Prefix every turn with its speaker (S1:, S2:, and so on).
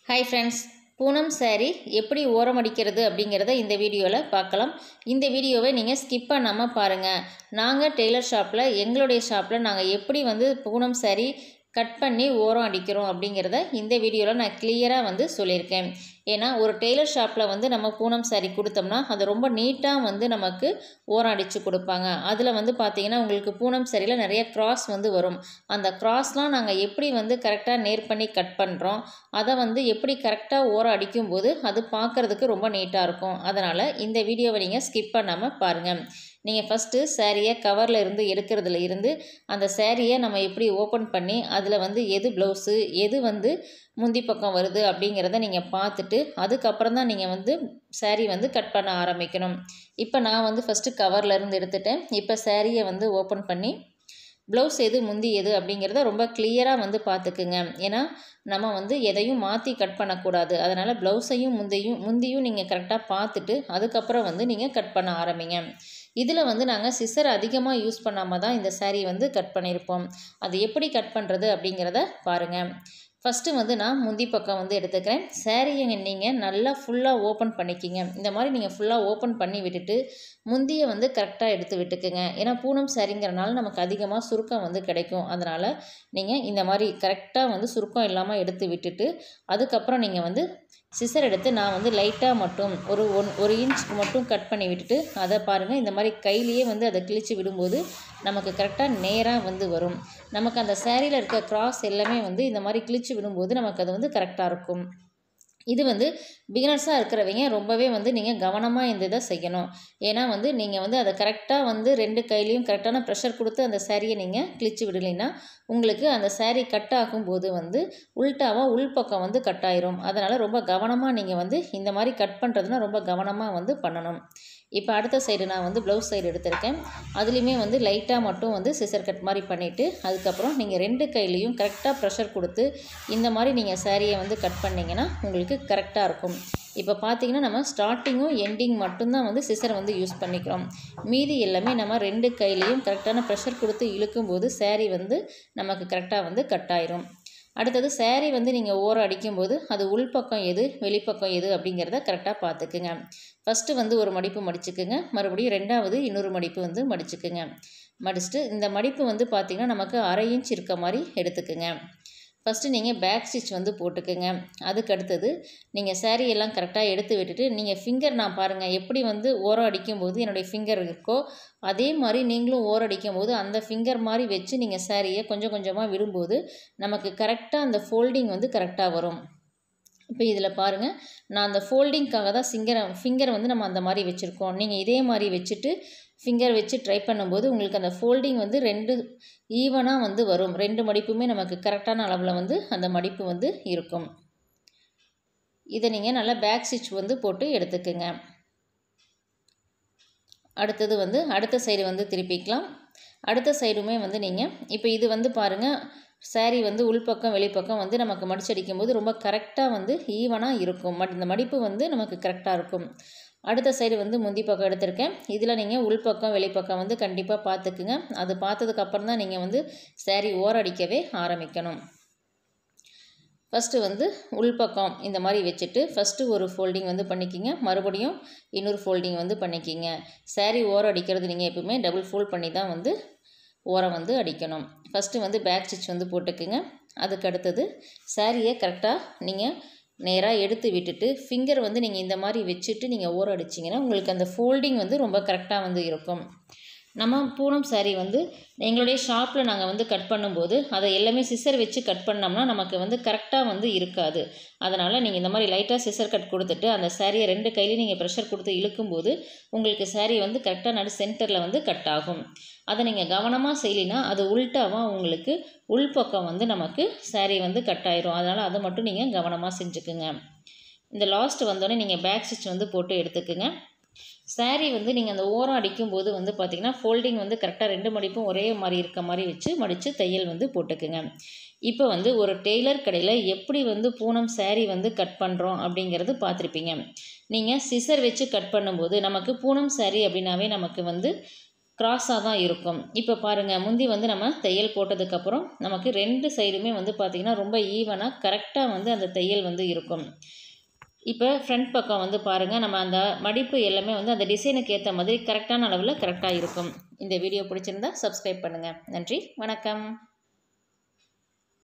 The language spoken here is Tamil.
S1: ஹாய் ஃப்ரெண்ட்ஸ் பூனம் saree எப்படி ஓரம் அடிக்கிறது அப்படிங்கிறத இந்த வீடியோவில் பார்க்கலாம் இந்த வீடியோவை நீங்கள் ஸ்கிப் பண்ணாமல் பாருங்கள் நாங்கள் டெய்லர் ஷாப்பில் எங்களுடைய ஷாப்பில் நாங்கள் எப்படி வந்து பூனம் saree கட் பண்ணி ஓரம் அடிக்கிறோம் அப்படிங்கிறத இந்த வீடியோவில் நான் கிளியராக வந்து சொல்லியிருக்கேன் ஏன்னா ஒரு டெய்லர் ஷாப்பில் வந்து நம்ம பூனம் saree கொடுத்தோம்னா அது ரொம்ப நீட்டாக வந்து நமக்கு ஓரம் அடித்து கொடுப்பாங்க அதில் வந்து பார்த்திங்கன்னா உங்களுக்கு பூனம் சரியில் நிறைய கிராஸ் வந்து வரும் அந்த கிராஸ்லாம் நாங்கள் எப்படி வந்து கரெக்டாக நேர் பண்ணி கட் பண்ணுறோம் அதை வந்து எப்படி கரெக்டாக ஓரம் அடிக்கும்போது அது பார்க்குறதுக்கு ரொம்ப நீட்டாக இருக்கும் அதனால் இந்த வீடியோவை நீங்கள் ஸ்கிப் பண்ணாமல் பாருங்கள் நீங்கள் ஃபஸ்ட்டு சேரீயை கவரில் இருந்து எடுக்கிறதுல இருந்து அந்த சேரீயை நம்ம எப்படி ஓப்பன் பண்ணி அதில் வந்து எது ப்ளவுஸு எது வந்து முந்தி பக்கம் வருது அப்படிங்கிறத நீங்கள் பார்த்துட்டு அதுக்கப்புறம் தான் நீங்கள் வந்து saree வந்து கட் பண்ண ஆரம்பிக்கணும் இப்போ நான் வந்து ஃபஸ்ட்டு கவரில் இருந்து எடுத்துட்டேன் இப்போ சேரீயை வந்து ஓப்பன் பண்ணி ப்ளவுஸ் எது முந்தி எது அப்படிங்கிறத ரொம்ப கிளியராக வந்து பார்த்துக்குங்க ஏன்னா நம்ம வந்து எதையும் மாற்றி கட் பண்ணக்கூடாது அதனால் ப்ளவுஸையும் முந்தையும் முந்தியும் நீங்கள் கரெக்டாக பார்த்துட்டு அதுக்கப்புறம் வந்து நீங்கள் கட் பண்ண ஆரம்பிங்க இதில் வந்து நாங்கள் சிசர் அதிகமாக யூஸ் பண்ணாமல் தான் இந்த saree வந்து கட் பண்ணியிருப்போம் அது எப்படி கட் பண்ணுறது அப்படிங்கிறத பாருங்கள் ஃபஸ்ட்டு வந்து நான் முந்தி பக்கம் வந்து எடுத்துக்கிறேன் சேரீயை நீங்கள் நல்லா ஃபுல்லாக ஓப்பன் பண்ணிக்கிங்க இந்த மாதிரி நீங்கள் ஃபுல்லாக ஓப்பன் பண்ணி விட்டுட்டு முந்தியை வந்து கரெக்டாக எடுத்து விட்டுக்குங்க ஏன்னா பூனம் சாரிங்கிறனால நமக்கு அதிகமாக சுருக்கம் வந்து கிடைக்கும் அதனால் நீங்கள் இந்த மாதிரி கரெக்டாக வந்து சுருக்கம் இல்லாமல் எடுத்து விட்டுட்டு அதுக்கப்புறம் நீங்கள் வந்து சிசர் எடுத்து நான் வந்து லைட்டாக மட்டும் ஒரு ஒன் ஒரு இன்ச்சுக்கு மட்டும் கட் பண்ணி விட்டுட்டு அதை பாருங்கள் இந்த மாதிரி கையிலேயே வந்து அதை கிழிச்சு விடும்போது நமக்கு கரெக்டாக நேராக வந்து வரும் நமக்கு அந்த சேரீயில் இருக்க கிராஸ் எல்லாமே வந்து இந்த மாதிரி கிழிச்சு விடும்போது நமக்கு அது வந்து கரெக்டாக இருக்கும் இது வந்து பிகினர்ஸாக இருக்கிறவங்க ரொம்பவே வந்து நீங்கள் கவனமாக இந்த இதை செய்யணும் ஏன்னா வந்து நீங்கள் வந்து அதை கரெக்டாக வந்து ரெண்டு கையிலையும் கரெக்டான ப்ரெஷர் கொடுத்து அந்த சேரீயை நீங்கள் கிழிச்சு விடலைன்னா உங்களுக்கு அந்த saree கட் ஆகும்போது வந்து உள்டாவாக உள்பக்கம் வந்து கட் ஆயிரும் அதனால் ரொம்ப கவனமாக நீங்கள் வந்து இந்த மாதிரி கட் பண்ணுறதுனா ரொம்ப கவனமாக வந்து பண்ணணும் இப்போ அடுத்த சைடு நான் வந்து ப்ளவுஸ் சைடு எடுத்திருக்கேன் அதுலேயுமே வந்து லைட்டாக மட்டும் வந்து சிசர் கட் மாதிரி பண்ணிவிட்டு அதுக்கப்புறம் நீங்கள் ரெண்டு கையிலையும் கரெக்டாக ப்ரெஷர் கொடுத்து இந்த மாதிரி நீங்கள் சாரியை வந்து கட் பண்ணிங்கன்னா உங்களுக்கு கரெக்டாக இருக்கும் இப்போ பார்த்தீங்கன்னா நம்ம ஸ்டார்டிங்கும் எண்டிங் மட்டும்தான் வந்து சிசர் வந்து யூஸ் பண்ணிக்கிறோம் மீதி எல்லாமே நம்ம ரெண்டு கையிலையும் கரெக்டான ப்ரெஷர் கொடுத்து இழுக்கும்போது saree வந்து நமக்கு கரெக்டாக வந்து கட் ஆயிரும் அடுத்தது saree வந்து நீங்கள் ஓரம் அடிக்கும்போது அது உள்பக்கம் எது வெளிப்பக்கம் எது அப்படிங்கிறத கரெக்டாக பார்த்துக்குங்க ஃபஸ்ட்டு வந்து ஒரு மடிப்பு மடிச்சுக்குங்க மறுபடியும் ரெண்டாவது இன்னொரு மடிப்பு வந்து மடிச்சுக்குங்க மடிச்சுட்டு இந்த மடிப்பு வந்து பார்த்திங்கன்னா நமக்கு அரை இன்ச் இருக்க மாதிரி எடுத்துக்குங்க ஃபஸ்ட்டு நீங்கள் பேக் ஸ்டிச் வந்து போட்டுக்குங்க அதுக்கு அடுத்தது நீங்கள் saree எல்லாம் கரெக்டாக எடுத்து விட்டுட்டு நீங்கள் ஃபிங்கர் நான் பாருங்கள் எப்படி வந்து ஓரம் அடிக்கும்போது என்னுடைய ஃபிங்கர் இருக்கோ அதே மாதிரி நீங்களும் ஓரம் அடிக்கும்போது அந்த ஃபிங்கர் மாதிரி வச்சு நீங்கள் சாரியை கொஞ்சம் கொஞ்சமாக விடும்போது நமக்கு கரெக்டாக அந்த ஃபோல்டிங் வந்து கரெக்டாக வரும் இப்போ இதில் பாருங்கள் நான் அந்த ஃபோல்டிங்க்காக தான் சிங்கரை ஃபிங்கர் வந்து நம்ம அந்த மாதிரி வச்சுருக்கோம் நீங்கள் இதே மாதிரி வச்சுட்டு ஃபிங்கர் வச்சு ட்ரை பண்ணும்போது உங்களுக்கு அந்த ஃபோல்டிங் வந்து ரெண்டு ஈவனாக வந்து வரும் ரெண்டு மடிப்புமே நமக்கு கரெக்டான அளவில் வந்து அந்த மடிப்பு வந்து இருக்கும் இதை நீங்கள் நல்லா பேக் ஸ்டிச் வந்து போட்டு எடுத்துக்குங்க அடுத்தது வந்து அடுத்த சைடு வந்து திருப்பிக்கலாம் அடுத்த சைடுமே வந்து நீங்கள் இப்போ இது வந்து பாருங்கள் saree வந்து உள்பக்கம் வெளிப்பக்கம் வந்து நமக்கு மடிச்சடிக்கும் போது ரொம்ப கரெக்டாக வந்து ஈவனாக இருக்கும் மட் இந்த மடிப்பு வந்து நமக்கு கரெக்டாக இருக்கும் அடுத்த சைடு வந்து முந்தி பக்கம் எடுத்திருக்கேன் இதில் நீங்கள் உள்பக்கம் வெளிப்பக்கம் வந்து கண்டிப்பாக பார்த்துக்குங்க அது பார்த்ததுக்கப்புறம் தான் நீங்கள் வந்து saree ஓரடிக்கவே ஆரம்பிக்கணும் ஃபஸ்ட்டு வந்து உள்பக்கம் இந்த மாதிரி வச்சுட்டு ஃபஸ்ட்டு ஒரு ஃபோல்டிங் வந்து பண்ணிக்கிங்க மறுபடியும் இன்னொரு ஃபோல்டிங் வந்து பண்ணிக்கிங்க saree ஓரம் அடிக்கிறது நீங்கள் எப்பவுமே டபுள் ஃபோல்ட் பண்ணி தான் வந்து ஓரம் வந்து அடிக்கணும் ஃபஸ்ட்டு வந்து பேக் ஸ்டிச் வந்து போட்டுக்குங்க அதுக்கு அடுத்தது சாரியை கரெக்டாக நீங்கள் நேராக எடுத்து விட்டுட்டு ஃபிங்கர் வந்து நீங்கள் இந்த மாதிரி வச்சுட்டு நீங்கள் ஓரம் அடிச்சிங்கன்னா உங்களுக்கு அந்த ஃபோல்டிங் வந்து ரொம்ப கரெக்டாக வந்து இருக்கும் நம்ம பூனம் saree வந்து எங்களுடைய ஷாப்பில் நாங்கள் வந்து கட் பண்ணும்போது அதை எல்லாமே சிசர் வச்சு கட் பண்ணோம்னா நமக்கு வந்து கரெக்டாக வந்து இருக்காது அதனால் நீங்கள் இந்த மாதிரி லைட்டாக சிசர் கட் கொடுத்துட்டு அந்த சாரியை ரெண்டு கையிலையும் நீங்கள் ப்ரெஷர் கொடுத்து இழுக்கும்போது உங்களுக்கு saree வந்து கரெக்டாக நடு சென்டரில் வந்து கட் ஆகும் அதை நீங்கள் கவனமாக செய்யலினா அது உள்டாவாக உங்களுக்கு உள்பக்கம் வந்து நமக்கு saree வந்து கட் ஆயிரும் அதனால் அதை மட்டும் நீங்கள் கவனமாக செஞ்சுக்குங்க இந்த லாஸ்ட் வந்தோடனே நீங்கள் பேக் ஸ்டிச் வந்து போட்டு எடுத்துக்குங்க saree வந்து நீங்கள் அந்த ஓரம் அடிக்கும்போது வந்து பார்த்திங்கன்னா ஃபோல்டிங் வந்து கரெக்டாக ரெண்டு மடிப்பும் ஒரே மாதிரி இருக்க மாதிரி வச்சு மடித்து தையல் வந்து போட்டுக்குங்க இப்போ வந்து ஒரு டெய்லர் கடையில் எப்படி வந்து பூனம் saree வந்து கட் பண்ணுறோம் அப்படிங்கிறது பார்த்துருப்பீங்க நீங்கள் சிசர் வச்சு கட் பண்ணும்போது நமக்கு பூனம் saree அப்படின்னாவே நமக்கு வந்து கிராஸாக தான் இருக்கும் இப்போ பாருங்கள் முந்தி வந்து நம்ம தையல் போட்டதுக்கப்புறம் நமக்கு ரெண்டு சைடுமே வந்து பார்த்திங்கன்னா ரொம்ப ஈவனாக கரெக்டாக வந்து அந்த தையல் வந்து இருக்கும் இப்போ ஃப்ரண்ட் பக்கம் வந்து பாருங்கள் நம்ம அந்த மடிப்பு எல்லாமே வந்து அந்த டிசைனுக்கு ஏற்ற மாதிரி கரெக்டான அளவில் கரெக்டாக இருக்கும் இந்த வீடியோ பிடிச்சிருந்தா சப்ஸ்கிரைப் பண்ணுங்கள் நன்றி வணக்கம்